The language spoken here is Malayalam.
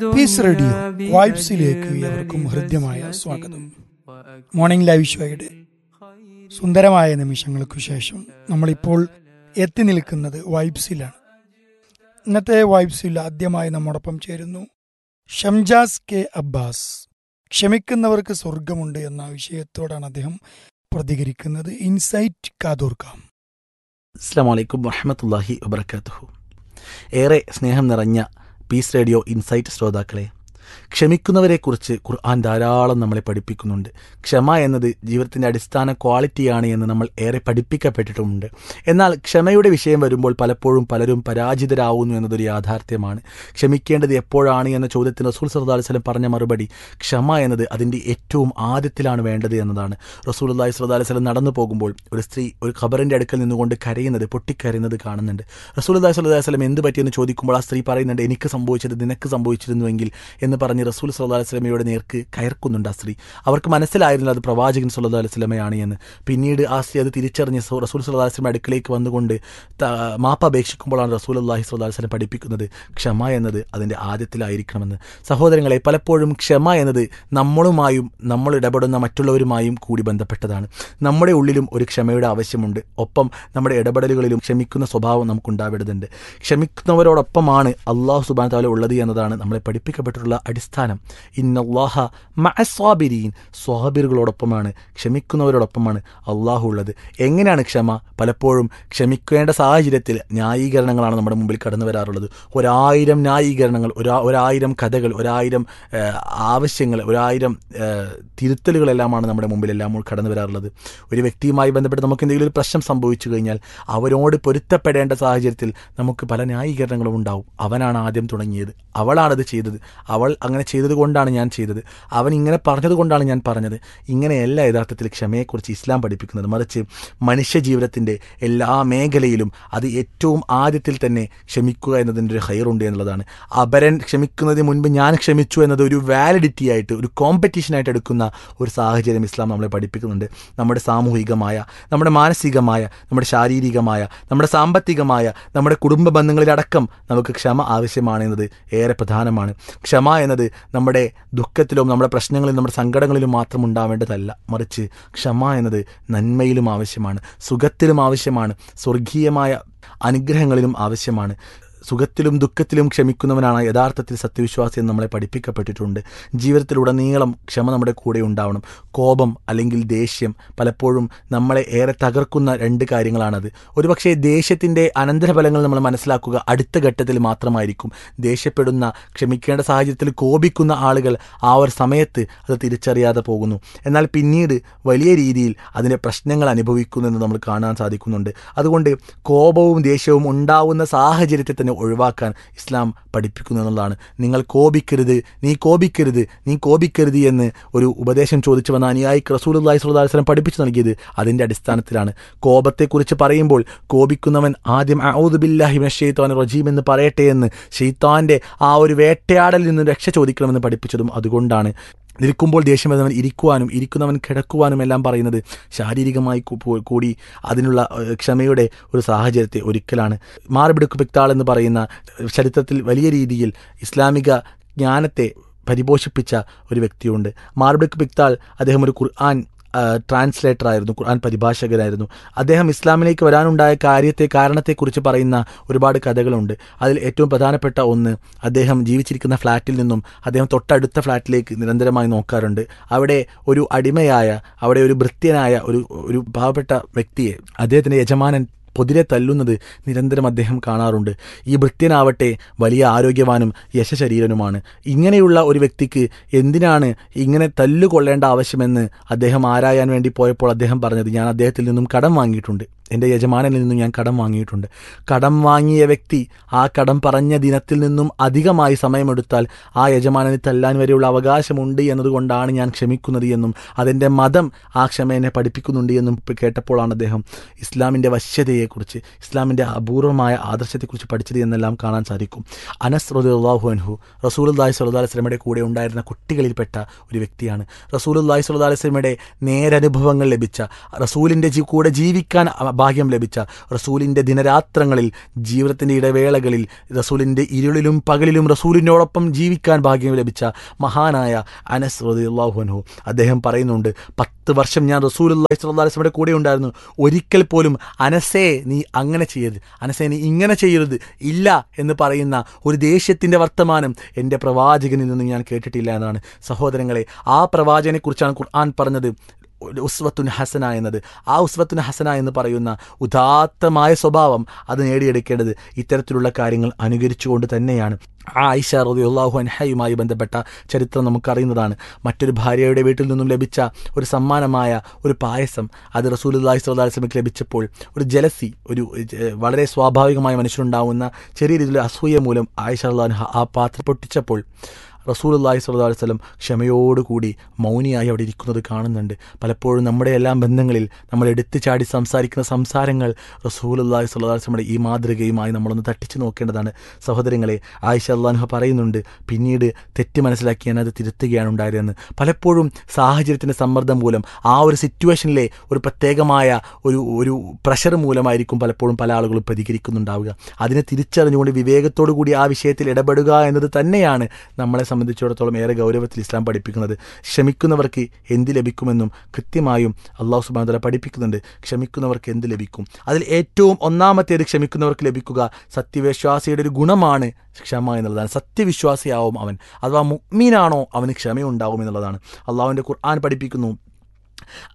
പീസ് റേഡിയോ വൈബ്സിലേക്ക് എവർക്കും ഹൃദ്യമായ സ്വാഗതം മോർണിംഗ് ലൈവ് ഷോയുടെ സുന്ദരമായ നിമിഷങ്ങൾക്കു ശേഷം നമ്മളിപ്പോൾ എത്തി നിൽക്കുന്നത് വൈബ്സിലാണ് ഇന്നത്തെ വൈബ്സിൽ ആദ്യമായി നമ്മോടൊപ്പം ചേരുന്നു ഷംജാസ് കെ അബ്ബാസ് ക്ഷമിക്കുന്നവർക്ക് സ്വർഗമുണ്ട് എന്ന വിഷയത്തോടാണ് അദ്ദേഹം പ്രതികരിക്കുന്നത് ഇൻസൈറ്റ് കാതോർക്കാം അസ്സാം വലൈക്കും വറഹമത്തല്ലാഹി വബർക്കാത്തുഹു ഏറെ സ്നേഹം നിറഞ്ഞ പീസ് റേഡിയോ ഇൻസൈറ്റ് ശ്രോതാക്കളെ ക്ഷമിക്കുന്നവരെക്കുറിച്ച് ഖുർആൻ ധാരാളം നമ്മളെ പഠിപ്പിക്കുന്നുണ്ട് ക്ഷമ എന്നത് ജീവിതത്തിൻ്റെ അടിസ്ഥാന ക്വാളിറ്റിയാണ് എന്ന് നമ്മൾ ഏറെ പഠിപ്പിക്കപ്പെട്ടിട്ടുമുണ്ട് എന്നാൽ ക്ഷമയുടെ വിഷയം വരുമ്പോൾ പലപ്പോഴും പലരും പരാജിതരാകുന്നു എന്നതൊരു യാഥാർത്ഥ്യമാണ് ക്ഷമിക്കേണ്ടത് എപ്പോഴാണ് എന്ന ചോദ്യത്തിന് റസൂൽ സല്ലാ വസ്ലം പറഞ്ഞ മറുപടി ക്ഷമ എന്നത് അതിൻ്റെ ഏറ്റവും ആദ്യത്തിലാണ് വേണ്ടത് എന്നതാണ് റസൂൽ അള്ളാഹി സ്വല്ലാ വസ്ലം നടന്നു പോകുമ്പോൾ ഒരു സ്ത്രീ ഒരു ഖബറിൻ്റെ അടുക്കൽ നിന്നുകൊണ്ട് കരയുന്നത് പൊട്ടിക്കരയുന്നത് കാണുന്നുണ്ട് റസൂൽ അള്ളാഹി സ്വല്ലാ വസ്ലം എന്ത് പറ്റിയെന്ന് ചോദിക്കുമ്പോൾ ആ സ്ത്രീ പറയുന്നുണ്ട് എനിക്ക് സംഭവിച്ചത് നിനക്ക് സംഭവിച്ചിരുന്നുവെങ്കിൽ എന്ന് പറഞ്ഞ് റസൂൽ സല്ലാ വസ്ലമയുടെ നേർക്ക് കയർക്കുന്നുണ്ട് ആ സ്ത്രീ അവർക്ക് മനസ്സിലായിരുന്നില്ല അത് പ്രവാചകൻ സല്ലാ വസ്ലമയാണ് എന്ന് പിന്നീട് ആ സ്ത്രീ അത് തിരിച്ചറിഞ്ഞ് സു- റസൂൽ സല്ലാ വസ്ലം അടുക്കിലേക്ക് വന്നുകൊണ്ട് ത- മാപ്പ് അപേക്ഷിക്കുമ്പോഴാണ് റസൂൽ അള്ളാഹി സ്വല്ലാ വസ്ലം പഠിപ്പിക്കുന്നത് ക്ഷമ എന്നത് അതിൻ്റെ ആദ്യത്തിലായിരിക്കണമെന്ന് സഹോദരങ്ങളെ പലപ്പോഴും ക്ഷമ എന്നത് നമ്മളുമായും നമ്മൾ ഇടപെടുന്ന മറ്റുള്ളവരുമായും കൂടി ബന്ധപ്പെട്ടതാണ് നമ്മുടെ ഉള്ളിലും ഒരു ക്ഷമയുടെ ആവശ്യമുണ്ട് ഒപ്പം നമ്മുടെ ഇടപെടലുകളിലും ക്ഷമിക്കുന്ന സ്വഭാവം നമുക്കുണ്ടാവേണ്ടതുണ്ട് ക്ഷമിക്കുന്നവരോടൊപ്പമാണ് അള്ളാഹു സുബാൻ താല ഉള്ളത് എന്നതാണ് നമ്മളെ പഠിപ്പിക്കപ്പെട്ടിട്ടുള്ള അടിസ്ഥാനം ഇന്നല്ലാഹ മഅസ്വാബിരീൻ സ്വാബിറുകളോടൊപ്പമാണ് ക്ഷമിക്കുന്നവരോടൊപ്പമാണ് അള്ളാഹു ഉള്ളത് എങ്ങനെയാണ് ക്ഷമ പലപ്പോഴും ക്ഷമിക്കേണ്ട സാഹചര്യത്തിൽ ന്യായീകരണങ്ങളാണ് നമ്മുടെ മുമ്പിൽ കടന്നു വരാറുള്ളത് ഒരായിരം ന്യായീകരണങ്ങൾ ഒരാ ഒരായിരം കഥകൾ ഒരായിരം ഏഹ്, ആവശ്യങ്ങൾ ഒരായിരം ഏഹ്, തിരുത്തലുകളെല്ലാമാണ് നമ്മുടെ മുമ്പിൽ എല്ലാം കടന്നു വരാറുള്ളത് ഒരു വ്യക്തിയുമായി ബന്ധപ്പെട്ട് നമുക്ക് എന്തെങ്കിലും ഒരു പ്രശ്നം സംഭവിച്ചു കഴിഞ്ഞാൽ അവരോട് പൊരുത്തപ്പെടേണ്ട സാഹചര്യത്തിൽ നമുക്ക് പല ന്യായീകരണങ്ങളും ഉണ്ടാവും അവനാണ് ആദ്യം തുടങ്ങിയത് അവളാണത് ചെയ്തത് അവൾ അങ്ങനെ ചെയ്തത് കൊണ്ടാണ് ഞാൻ ചെയ്തത് അവൻ ഇങ്ങനെ പറഞ്ഞത് കൊണ്ടാണ് ഞാൻ പറഞ്ഞത് ഇങ്ങനെയല്ല യഥാർത്ഥത്തിൽ ക്ഷമയെക്കുറിച്ച് ഇസ്ലാം പഠിപ്പിക്കുന്നത് മറിച്ച് മനുഷ്യ ജീവിതത്തിൻ്റെ എല്ലാ മേഖലയിലും അത് ഏറ്റവും ആദ്യത്തിൽ തന്നെ ക്ഷമിക്കുക എന്നതിൻ്റെ ഒരു ഹയറുണ്ട് എന്നുള്ളതാണ് അപരൻ ക്ഷമിക്കുന്നതിന് മുൻപ് ഞാൻ ക്ഷമിച്ചു എന്നത് ഒരു വാലിഡിറ്റി ആയിട്ട് ഒരു കോമ്പറ്റീഷനായിട്ട് എടുക്കുന്ന ഒരു സാഹചര്യം ഇസ്ലാം നമ്മളെ പഠിപ്പിക്കുന്നുണ്ട് നമ്മുടെ സാമൂഹികമായ നമ്മുടെ മാനസികമായ നമ്മുടെ ശാരീരികമായ നമ്മുടെ സാമ്പത്തികമായ നമ്മുടെ കുടുംബ ബന്ധങ്ങളിലടക്കം നമുക്ക് ക്ഷമ ആവശ്യമാണ് എന്നത് ഏറെ പ്രധാനമാണ് ക്ഷമ എന്നത് നമ്മുടെ ദുഃഖത്തിലും നമ്മുടെ പ്രശ്നങ്ങളിലും നമ്മുടെ സങ്കടങ്ങളിലും മാത്രം ഉണ്ടാവേണ്ടതല്ല മറിച്ച് ക്ഷമ എന്നത് നന്മയിലും ആവശ്യമാണ് സുഖത്തിലും ആവശ്യമാണ് സ്വർഗീയമായ അനുഗ്രഹങ്ങളിലും ആവശ്യമാണ് സുഖത്തിലും ദുഃഖത്തിലും ക്ഷമിക്കുന്നവനാണ് യഥാർത്ഥത്തിൽ സത്യവിശ്വാസി എന്ന് നമ്മളെ പഠിപ്പിക്കപ്പെട്ടിട്ടുണ്ട് ജീവിതത്തിലുടനീളം ക്ഷമ നമ്മുടെ കൂടെ ഉണ്ടാവണം കോപം അല്ലെങ്കിൽ ദേഷ്യം പലപ്പോഴും നമ്മളെ ഏറെ തകർക്കുന്ന രണ്ട് കാര്യങ്ങളാണത് ഒരുപക്ഷെ ദേഷ്യത്തിൻ്റെ അനന്തരഫലങ്ങൾ നമ്മൾ മനസ്സിലാക്കുക അടുത്ത ഘട്ടത്തിൽ മാത്രമായിരിക്കും ദേഷ്യപ്പെടുന്ന ക്ഷമിക്കേണ്ട സാഹചര്യത്തിൽ കോപിക്കുന്ന ആളുകൾ ആ ഒരു സമയത്ത് അത് തിരിച്ചറിയാതെ പോകുന്നു എന്നാൽ പിന്നീട് വലിയ രീതിയിൽ അതിൻ്റെ പ്രശ്നങ്ങൾ അനുഭവിക്കുന്നു എന്ന് നമ്മൾ കാണാൻ സാധിക്കുന്നുണ്ട് അതുകൊണ്ട് കോപവും ദേഷ്യവും ഉണ്ടാവുന്ന സാഹചര്യത്തെ തന്നെ ഒഴിവാക്കാൻ ഇസ്ലാം പഠിപ്പിക്കുന്നു എന്നുള്ളതാണ് നിങ്ങൾ കോപിക്കരുത് നീ കോപിക്കരുത് നീ കോപിക്കരുത് എന്ന് ഒരു ഉപദേശം ചോദിച്ചു വന്ന അനുയായിക്ക് റസൂൽ അള്ളാഹി സ്വല്ലല്ലാഹു അലൈഹി വസല്ലം പഠിപ്പിച്ചു നൽകിയത് അതിൻ്റെ അടിസ്ഥാനത്തിലാണ് കോപത്തെക്കുറിച്ച് പറയുമ്പോൾ കോപിക്കുന്നവൻ ആദ്യം ഔദു ബില്ലാഹി മിനശ്ശൈത്വാനിർ റജീം എന്ന് പറയട്ടെ എന്ന് ഷെയ്ത്താൻ്റെ ആ ഒരു വേട്ടയാടലിൽ നിന്ന് രക്ഷ ചോദിക്കണമെന്ന് പഠിപ്പിച്ചതും അതുകൊണ്ടാണ് നിൽക്കുമ്പോൾ ദേഷ്യം വരുന്നവൻ ഇരിക്കുവാനും ഇരിക്കുന്നവൻ കിടക്കുവാനും എല്ലാം പറയുന്നത് ശാരീരികമായി കൂ- പോ- കൂടി അതിനുള്ള ഏഹ്, ക്ഷമയുടെ ഒരു സാഹചര്യത്തെ ഒരിക്കലാണ് മാറിബിടുക്ക് പിക്താൾ എന്ന് പറയുന്ന ചരിത്രത്തിൽ വലിയ രീതിയിൽ ഇസ്ലാമിക ജ്ഞാനത്തെ പരിപോഷിപ്പിച്ച ഒരു വ്യക്തിയുണ്ട് മാർബിടുക്ക് പിക്താൾ അദ്ദേഹം ഒരു ഖുർആൻ ട്രാൻസ്ലേറ്റർ ആയിരുന്നു ഖുർആൻ പരിഭാഷകനായിരുന്നു അദ്ദേഹം ഇസ്ലാമിലേക്ക് വരാനുണ്ടായ കാര്യത്തെ കാരണത്തെക്കുറിച്ച് പറയുന്ന ഒരുപാട് കഥകളുണ്ട് അതിൽ ഏറ്റവും പ്രധാനപ്പെട്ട ഒന്ന് അദ്ദേഹം ജീവിച്ചിരിക്കുന്ന ഫ്ലാറ്റിൽ നിന്നും അദ്ദേഹം തൊട്ടടുത്ത ഫ്ലാറ്റിലേക്ക് നിരന്തരമായി നോക്കാറുണ്ട് അവിടെ ഒരു അടിമയായ അവിടെ ഒരു ഭൃത്യനായ ഒരു ഒരു പാവപ്പെട്ട വ്യക്തിയെ അദ്ദേഹത്തിൻ്റെ യജമാനൻ പൊതിരെ തല്ലുന്നത് നിരന്തരം അദ്ദേഹം കാണാറുണ്ട് ഈ ഭൃത്യനാവട്ടെ വലിയ ആരോഗ്യവാനും യശശരീരനുമാണ് ഇങ്ങനെയുള്ള ഒരു വ്യക്തിക്ക് എന്തിനാണ് ഇങ്ങനെ തല്ലുകൊള്ളേണ്ട ആവശ്യമെന്ന് അദ്ദേഹം ആരായാൻ വേണ്ടി പോയപ്പോൾ അദ്ദേഹം പറഞ്ഞത് ഞാൻ അദ്ദേഹത്തിൽ നിന്നും കടം വാങ്ങിയിട്ടുണ്ട് എൻ്റെ യജമാനിൽ നിന്നും ഞാൻ കടം വാങ്ങിയിട്ടുണ്ട് കടം വാങ്ങിയ വ്യക്തി ആ കടം പറഞ്ഞ ദിനത്തിൽ നിന്നും അധികമായി സമയമെടുത്താൽ ആ യജമാനന് തല്ലാൻ വരെയുള്ള അവകാശമുണ്ട് എന്നതുകൊണ്ടാണ് ഞാൻ ക്ഷമിക്കുന്നത് എന്നും അതിൻ്റെ മതം ആ ക്ഷമ എന്നെ പഠിപ്പിക്കുന്നുണ്ട് എന്നും കേട്ടപ്പോഴാണ് അദ്ദേഹം ഇസ്ലാമിൻ്റെ വശ്യതയെക്കുറിച്ച് ഇസ്ലാമിൻ്റെ അപൂർവമായ ആദർശത്തെക്കുറിച്ച് പഠിച്ചത് എന്നെല്ലാം കാണാൻ സാധിക്കും അനസ് റദുല്ലാഹു അൻഹു റസൂലുല്ലാഹി സ്വല്ലല്ലാഹി അലൈഹി വസല്ലമയുടെ കൂടെ ഉണ്ടായിരുന്ന കുട്ടികളിൽപ്പെട്ട ഒരു വ്യക്തിയാണ് റസൂലുല്ലാഹി സ്വല്ലല്ലാഹി അലൈഹി വസല്ലമയുടെ നേരനുഭവങ്ങൾ ലഭിച്ച റസൂലിൻ്റെ ജീ- കൂടെ ജീവിക്കാൻ ഭാഗ്യം ലഭിച്ച റസൂലിൻ്റെ ദിനരാത്രങ്ങളിൽ ജീവിതത്തിൻ്റെ ഇടവേളകളിൽ റസൂലിൻ്റെ ഇരുളിലും പകലിലും റസൂലിനോടൊപ്പം ജീവിക്കാൻ ഭാഗ്യം ലഭിച്ച മഹാനായ അനസ് റദിയുള്ളാഹുനു അദ്ദേഹം പറയുന്നുണ്ട് പത്ത് വർഷം ഞാൻ റസൂൽ അള്ളാഹിസ്വലയുടെ കൂടെ ഉണ്ടായിരുന്നു ഒരിക്കൽ പോലും അനസേ നീ അങ്ങനെ ചെയ്യരുത് അനസേ നീ ഇങ്ങനെ ചെയ്യരുത് ഇല്ല എന്ന് പറയുന്ന ഒരു ദേഷ്യത്തിൻ്റെ വർത്തമാനം എൻ്റെ പ്രവാചകനിൽ നിന്ന് ഞാൻ കേട്ടിട്ടില്ല എന്നാണ് സഹോദരങ്ങളെ ആ പ്രവാചകനെക്കുറിച്ചാണ് ഖുർആൻ പറഞ്ഞത് ഒരു ഉസ്വത്തുൻ ഹസന എന്നത് ആ ഉസ്വത്തുൻ ഹസന എന്ന് പറയുന്ന ഉദാത്തമായ സ്വഭാവം അത് നേടിയെടുക്കേണ്ടത് ഇത്തരത്തിലുള്ള കാര്യങ്ങൾ അനുകരിച്ചുകൊണ്ട് തന്നെയാണ് ആ ഐഷ റളിയല്ലാഹു അൻഹയുമായി ബന്ധപ്പെട്ട ചരിത്രം നമുക്കറിയുന്നതാണ് മറ്റൊരു ഭാര്യയുടെ വീട്ടിൽ നിന്നും ലഭിച്ച ഒരു സമ്മാനമായ ഒരു പായസം അത് റസൂലുള്ളാഹി സ്വല്ലല്ലാഹി അലൈഹി വസല്ലമയ്ക്ക് ലഭിച്ചപ്പോൾ ഒരു ജലസി ഒരു ഏഹ്, വളരെ സ്വാഭാവികമായ മനുഷ്യനുണ്ടാവുന്ന ചെറിയ രീതിയിലുള്ള അസൂയ മൂലം ആയിഷ റളിയല്ലാഹു അൻഹ ആ പാത്രം പൊട്ടിച്ചപ്പോൾ റസൂലുള്ളാഹി സ്വല്ലല്ലാഹു അലൈഹി വസല്ലം ക്ഷമയോടുകൂടി മൗനിയായി അവിടെ ഇരിക്കുന്നത് കാണുന്നുണ്ട് പലപ്പോഴും നമ്മുടെ എല്ലാം ബന്ധങ്ങളിൽ നമ്മൾ എടുത്തു ചാടി സംസാരിക്കുന്ന സംസാരങ്ങൾ റസൂലുള്ളാഹി സ്വല്ലല്ലാഹു അലൈഹി വസല്ലമയുടെ ഈ മാതൃകയുമായി നമ്മളൊന്ന് തട്ടിച്ചു നോക്കേണ്ടതാണ് സഹോദരങ്ങളെ ആയിഷ അള്ളാഹു പറയുന്നുണ്ട് പിന്നീട് തെറ്റ് മനസ്സിലാക്കി ഞാൻ അത് തിരുത്തുകയാണ് ഉണ്ടായതെന്ന് പലപ്പോഴും സാഹചര്യത്തിൻ്റെ സമ്മർദ്ദം മൂലം ആ ഒരു സിറ്റുവേഷനിലെ ഒരു പ്രത്യേകമായ ഒരു ഒരു പ്രഷർ മൂലമായിരിക്കും പലപ്പോഴും പല ആളുകളും പ്രതികരിക്കുന്നുണ്ടാവുക അതിനെ തിരിച്ചറിഞ്ഞുകൊണ്ട് വിവേകത്തോടു കൂടി ആ വിഷയത്തിൽ ഇടപെടുക എന്നത് തന്നെയാണ് നമ്മളെ സംബന്ധിച്ചിടത്തോളം ഏറെ ഗൗരവത്തിൽ ഇസ്ലാം പഠിപ്പിക്കുന്നത് ക്ഷമിക്കുന്നവർക്ക് എന്ത് ലഭിക്കുമെന്നും കൃത്യമായും അള്ളാഹു സുബാന്തല പഠിപ്പിക്കുന്നുണ്ട് ക്ഷമിക്കുന്നവർക്ക് എന്ത് ലഭിക്കും അതിൽ ഏറ്റവും ഒന്നാമത്തേത് ക്ഷമിക്കുന്നവർക്ക് ലഭിക്കുക സത്യവിശ്വാസിയുടെ ഒരു ഗുണമാണ് ക്ഷമ എന്നുള്ളതാണ് സത്യവിശ്വാസിയാവും അവൻ അഥവാ മുഗ്മീനാണോ അവന് ക്ഷമയുണ്ടാവും എന്നുള്ളതാണ് അള്ളാഹുവിൻ്റെ ഖുർആൻ പഠിപ്പിക്കുന്നു